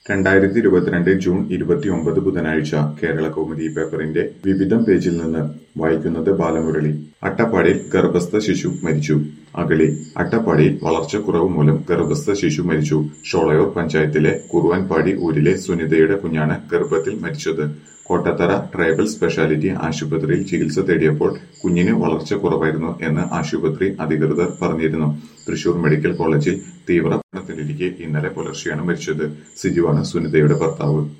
രണ്ടായിരത്തി ഇരുപത്തിരണ്ട് ജൂൺ ഇരുപത്തിയൊമ്പത് ബുധനാഴ്ച കേരളകൗമുദി പേപ്പറിന്റെ വിവിധം പേജിൽ നിന്ന് വായിക്കുന്നത് ബാലമുരളി അട്ടപ്പാടിയിൽ ഗർഭസ്ഥ ശിശു മരിച്ചു അഗളി അട്ടപ്പാടിയിൽ വളർച്ചക്കുറവ് മൂലം ഗർഭസ്ഥ ശിശു മരിച്ചു ഷോളയൂർ പഞ്ചായത്തിലെ കുറുവാൻപാടി ഊരിലെ സുനിതയുടെ കുഞ്ഞാണ് ഗർഭത്തിൽ മരിച്ചത് കോട്ടത്തറ ട്രൈബൽ സ്പെഷ്യാലിറ്റി ആശുപത്രിയിൽ ചികിത്സ തേടിയപ്പോൾ കുഞ്ഞിന് വളർച്ച കുറവായിരുന്നു എന്ന് ആശുപത്രി അധികൃതർ പറഞ്ഞിരുന്നു തൃശൂർ മെഡിക്കൽ കോളേജിൽ തീവ്ര പഠനത്തിലിരിക്കെ ഇന്നലെ പുലർച്ചെയാണ് മരിച്ചത് സിജുവാണ് സുനിതയുടെ ഭർത്താവ്